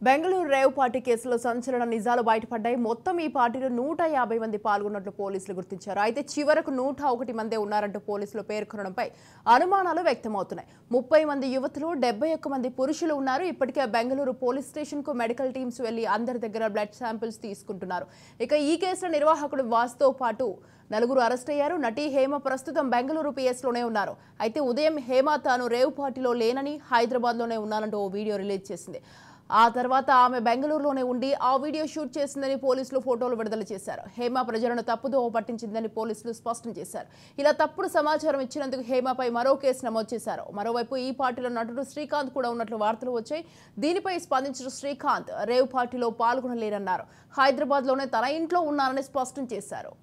Bengaluru rave party కేసులో సంచలన నిజాలు బయటపడ్డాయి మొత్తం ఈ పార్టీలో నూట యాభై మంది పాల్గొన్నట్లు పోలీసులు గుర్తించారు అయితే చివరకు నూట ఒకటి మందే ఉన్నారంటూ పోలీసులు పేర్కొనడంపై అనుమానాలు వ్యక్తమవుతున్నాయి ముప్పై మంది యువతులు డెబ్బై ఒక్క మంది పురుషులు ఉన్నారు ఇప్పటికే బెంగళూరు పోలీస్ స్టేషన్ కు మెడికల్ టీమ్స్ వెళ్లి అందరి దగ్గర బ్లడ్ శాంపిల్స్ తీసుకుంటున్నారు ఇక ఈ కేసులో నిర్వాహకుడు వాస్తో పాటు నలుగురు అరెస్ట్ అయ్యారు నటి హేమ ప్రస్తుతం బెంగళూరు పిఎస్లోనే ఉన్నారు అయితే ఉదయం హేమ తాను రేవ్ పార్టీలో లేనని హైదరాబాద్లోనే ఉన్నానంటూ ఓ వీడియో రిలీజ్ చేసింది ఆ తర్వాత ఆమె బెంగళూరులోనే ఉండి ఆ వీడియో షూట్ చేసిందని పోలీసులు ఫోటోలు విడుదల చేశారు హేమ ప్రజలను తప్పుదో పట్టించిందని పోలీసులు స్పష్టం చేశారు ఇలా తప్పుడు సమాచారం ఇచ్చినందుకు హేమపై మరో కేసు నమోదు చేశారు మరోవైపు ఈ పార్టీలో నటుడు శ్రీకాంత్ కూడా ఉన్నట్లు వార్తలు వచ్చాయి దీనిపై స్పందించిన శ్రీకాంత్ రేవ్ పార్టీలో పాల్గొనలేరన్నారు హైదరాబాద్లోనే తన ఇంట్లో ఉన్నారని స్పష్టం చేశారు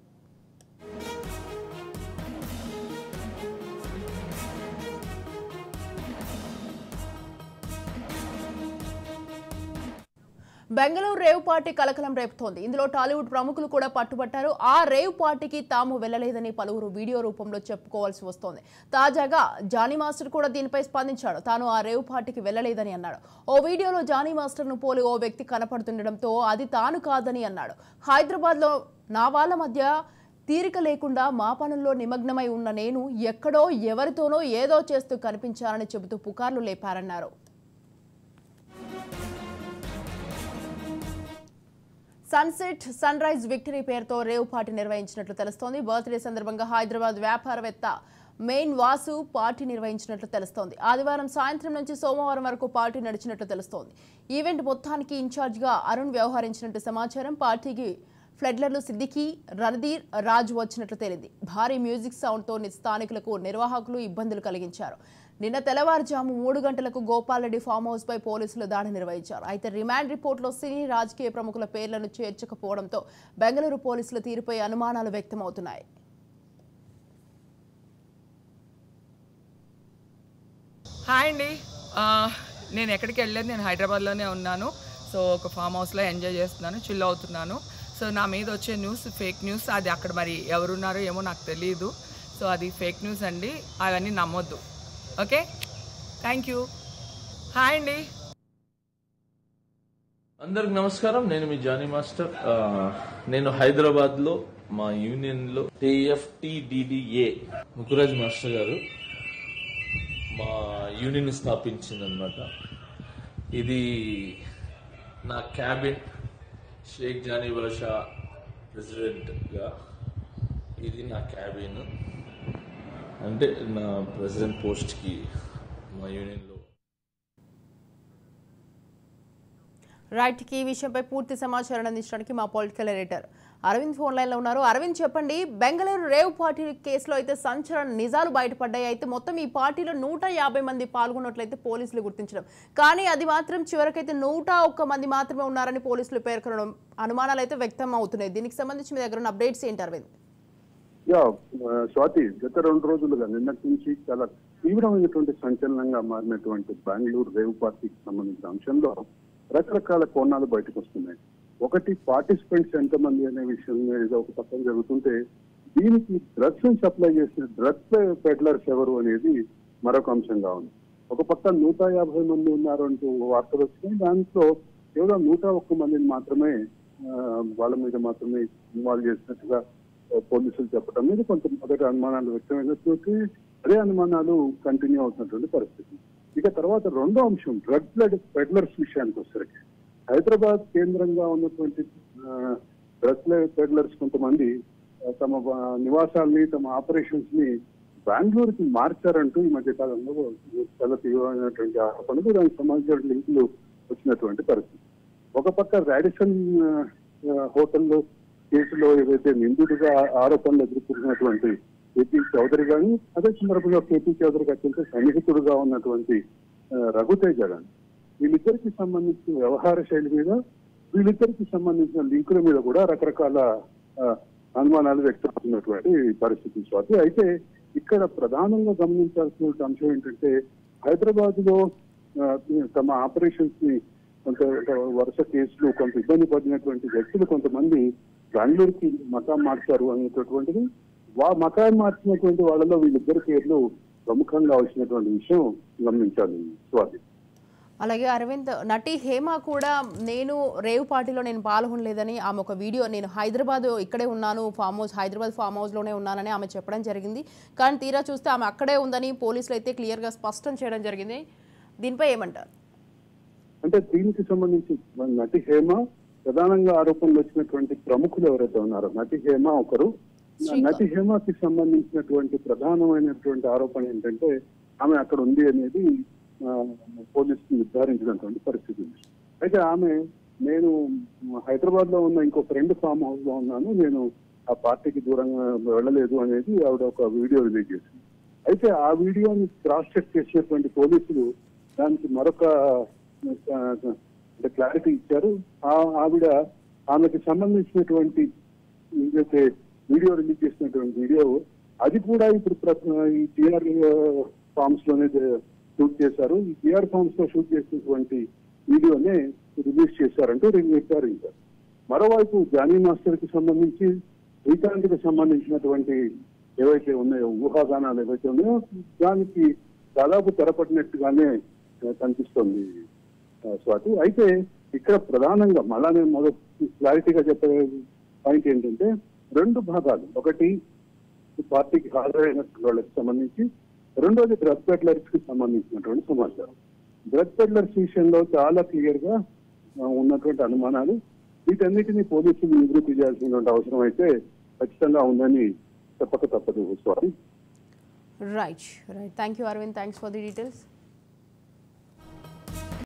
బెంగళూరు రేవ్ పార్టీ కలకలం రేపుతోంది ఇందులో టాలీవుడ్ ప్రముఖులు కూడా పట్టుబట్టారు ఆ రేవ్ పార్టీకి తాము వెళ్లలేదని పలువురు వీడియో రూపంలో చెప్పుకోవాల్సి వస్తోంది తాజాగా జానీ మాస్టర్ కూడా దీనిపై స్పందించాడు తాను ఆ రేవ్ పార్టీకి వెళ్లలేదని అన్నాడు ఓ వీడియోలో జానీ మాస్టర్ను పోలి ఓ వ్యక్తి కనపడుతుండటంతో అది తాను కాదని అన్నాడు హైదరాబాద్లో నా వాళ్ళ మధ్య తీరిక లేకుండా మా పనుల్లో నిమగ్నమై ఉన్న నేను ఎక్కడో ఎవరితోనో ఏదో చేస్తూ కనిపించానని చెబుతూ పుకార్లు లేపారన్నారు సన్సెట్ సన్ రైజ్ విక్టరీ పేరుతో రేవ్ పార్టీ నిర్వహించినట్లు తెలుస్తోంది బర్త్డే సందర్భంగా హైదరాబాద్ వ్యాపారవేత్త మెయిన్ వాసు పార్టీ నిర్వహించినట్లు తెలుస్తోంది ఆదివారం సాయంత్రం నుంచి సోమవారం వరకు పార్టీ నడిచినట్లు తెలుస్తోంది ఈవెంట్ మొత్తానికి ఇన్ఛార్జిగా అరుణ్ వ్యవహరించినట్టు సమాచారం పార్టీకి ఫ్లెడ్లర్లు సిద్దికి రణధీర్ రాజు వచ్చినట్లు తేలింది భారీ మ్యూజిక్ సౌండ్తో స్థానికులకు నిర్వాహకులు ఇబ్బందులు కలిగించారు నిన్న తెల్లవారుజాము మూడు గంటలకు గోపాల్ రెడ్డి ఫామ్ హౌస్ పై పోలీసులు దాడి నిర్వహించారు అయితే రిమాండ్ రిపోర్టులో సినీ రాజకీయ ప్రముఖుల పేర్లను చేర్చకపోవడంతో బెంగళూరు పోలీసుల తీరుపై అనుమానాలు వ్యక్తమవుతున్నాయి హాయ్ అండి ఆ, నేను ఎక్కడికి వెళ్ళలేదు నేను హైదరాబాద్లోనే ఉన్నాను సో ఒక ఫామ్ హౌస్లో ఎంజాయ్ చేస్తున్నాను చిల్ అవుతున్నాను సో నా మీద వచ్చే న్యూస్ ఫేక్ న్యూస్ అది అక్కడ మరి ఎవరున్నారో ఏమో నాకు తెలియదు సో అది ఫేక్ న్యూస్ అండి అవన్నీ నమ్మొద్దు ఓకే థ్యాంక్ యూ హాయ్ అండి అందరికి నమస్కారం నేను మీ జానీ మాస్టర్ ఆ, నేను హైదరాబాద్ లో మా యూనియన్ లో టిఎఫ్టిడిడిఏ ముకురాజ్ మాస్టర్ గారు మా యూనియన్ స్థాపించింది అనమాట ఇది నా క్యాబిన్ షేక్ జానీ బాషా ప్రెసిడెంట్ గా ఇది నా క్యాబిన్ అంటే నా ప్రెసిడెంట్ పోస్ట్ కి మా యూనియన్ లో రైట్ ఈ విషయంపై పూర్తి సమాచారం అందించడానికి మా పొలిటికల్ ఎడిటర్ అరవింద్ ఫోన్ లైన్లో ఉన్నారు అరవింద్ చెప్పండి బెంగళూరు రేవ్ పార్టీ కేసులో అయితే సంచలన నిజాలు బయటపడ్డాయి అయితే మొత్తం ఈ పార్టీలో నూట యాభై మంది పాల్గొన్నట్లయితే పోలీసులు గుర్తించడం కానీ అది మాత్రం చివరికైతే నూట ఒక్క మంది మాత్రమే ఉన్నారని పోలీసులు పేర్కొనడం అనుమానాలు అయితే వ్యక్తం అవుతున్నాయి దీనికి సంబంధించి మీ దగ్గర ఉన్న అప్డేట్స్ ఏంటి అరవింద్ యా ఆ, స్వాతి గత రెండు రోజులుగా నిన్నటి నుంచి చాలా తీవ్రమైనటువంటి సంచలనంగా మారినటువంటి బెంగళూరు రేవ్ పార్టీకి సంబంధించిన అంశంలో రకరకాల కోణాలు బయటకు వస్తున్నాయి ఒకటి పార్టిసిపెంట్స్ ఎంతమంది అనే విషయం మీద ఒక పక్కన జరుగుతుంటే దీనికి డ్రగ్స్ సప్లై చేసిన డ్రగ్స్ పెడ్లర్స్ ఎవరు అనేది మరొక అంశంగా ఉంది ఒక పక్క నూట యాభై మంది ఉన్నారు అంటూ వార్తలు వచ్చినాయి దాంట్లో కేవలం నూట ఒక్క మందిని మాత్రమే ఆ, వాళ్ళ మీద మాత్రమే ఇన్వాల్వ్ చేసినట్టుగా ఆ, పోలీసులు చెప్పడం మీద కొంత మొదటి అనుమానాలు వ్యక్తమైనటువంటి అదే అనుమానాలు కంటిన్యూ అవుతున్నటువంటి పరిస్థితి ఇక తర్వాత రెండో అంశం డ్రగ్ పెడ్లర్స్ విషయానికి వచ్చేసరికి హైదరాబాద్ కేంద్రంగా ఉన్నటువంటి డ్రగ్ పెడ్లర్స్ కొంతమంది ఆ, తమ ఆ, నివాసాల్ని తమ ఆపరేషన్స్ ని బెంగళూరుకి మార్చారంటూ ఈ మధ్య కాలంలో చాలా తీవ్రమైనటువంటి ఆరోపణలు దానికి సంబంధించిన లింకులు వచ్చినటువంటి పరిస్థితి ఒక పక్క రాడిసన్ ఆ, ఆ, హోటల్లో కేసులో ఏదైతే నిందితుడిగా ఆరోపణలు ఎదుర్కొన్నటువంటి కేపీ చౌదరి గాని అదే సందర్భంగా కేపీ చౌదరికి అత్యంత సన్నిహితుడుగా ఉన్నటువంటి ఆ, రఘుతేజ గాని వీళ్ళిద్దరికి సంబంధించిన వ్యవహార శైలి మీద వీళ్ళిద్దరికి సంబంధించిన లింకుల మీద కూడా రకరకాల ఆ, అనుమానాలు వ్యక్తమవుతున్నటువంటి పరిస్థితి స్వాతి అయితే ఇక్కడ ప్రధానంగా గమనించాల్సిన అంశం ఏంటంటే హైదరాబాద్ లో ఆ, తమ ఆపరేషన్స్ ని కొంత వరుస కేసులు కొంత ఇబ్బంది పడినటువంటి వ్యక్తులు కొంతమంది బెంగళూరుకి మకాం మార్చారు అనేటటువంటిది వా మకాం మార్చినటువంటి వాళ్ళలో వీళ్ళిద్దరి పేర్లు ప్రముఖంగా వచ్చినటువంటి విషయం గమనించాలి స్వాతి అలాగే అరవింద్ నటి హేమ కూడా నేను రేవ్ పార్టీలో నేను పాల్గొనలేదని ఆమె ఒక వీడియో నేను హైదరాబాద్ ఇక్కడే ఉన్నాను ఫామ్ హౌస్ హైదరాబాద్ ఫామ్ హౌస్లోనే ఉన్నానని ఆమె చెప్పడం జరిగింది కానీ తీరా చూస్తే ఆమె అక్కడే ఉందని పోలీసులు అయితే క్లియర్గా స్పష్టం చేయడం జరిగింది దీనిపై ఏమంటారు అంటే దీనికి సంబంధించి మన నటి హేమ ప్రధానంగా ఆరోపణలు వచ్చినటువంటి ప్రముఖులు ఎవరైతే ఉన్నారో నటి హేమ ఒకరు నటి హేమకి సంబంధించినటువంటి ప్రధానమైనటువంటి ఆరోపణ ఏంటంటే ఆమె అక్కడ ఉంది అనేది ఆ, పోలీసులు నిర్ధారించినటువంటి పరిస్థితి ఉంది అయితే ఆమె నేను హైదరాబాద్ లో ఉన్న ఇంకో ఫ్రెండ్ ఫామ్ హౌస్ లో ఉన్నాను నేను ఆ పార్టీకి దూరంగా వెళ్ళలేదు అనేది ఆవిడ ఒక వీడియో రిలీజ్ చేసింది అయితే ఆ వీడియోని క్రాస్ చెక్ చేసినటువంటి పోలీసులు దానికి మరొక ఆ, అంటే క్లారిటీ ఇచ్చారు ఆ- ఆవిడ ఆమెకి సంబంధించినటువంటి ఏదైతే వీడియో రిలీజ్ చేసినటువంటి వీడియో అది కూడా ఇప్పుడు ప్ర- ఈ టిఆర్ ఫార్మ్స్ లోనే షూట్ చేశారు ఈ టిఆర్ ఫార్మ్స్ లో షూట్ చేసినటువంటి వీడియోనే రిలీజ్ చేశారంటూ నిర్ధారించారు మరోవైపు జానీ మాస్టర్ కి సంబంధించి శ్రీకాంత్ కి సంబంధించినటువంటి ఏవైతే ఉన్నాయో ఊహాగానాలు ఏవైతే ఉన్నాయో దానికి దాదాపు తెరపడినట్టుగానే ఆ, కనిపిస్తోంది ఆ, స్వాతి అయితే ఇక్కడ ప్రధానంగా మళ్ళా నేను మొదటి క్లారిటీగా చెప్పే పాయింట్ ఏంటంటే రెండు భాగాలు ఒకటి ఈ పార్టీకి హాజరైన వాళ్ళకి సంబంధించి రెండోది డ్రగ్ పెడ్లర్స్ కి సంబంధించినటువంటి సమాచారం డ్రగ్ పెడ్లర్స్ విషయంలో చాలా క్లియర్ గా ఆ, ఉన్నటువంటి అనుమానాలు వీటన్నిటిని పోలీసులు నివృత్తి చేయాల్సినటువంటి అవసరం అయితే ఖచ్చితంగా ఉందని చెప్పక తప్పదు Swathi right right thank you Aravind thanks for the details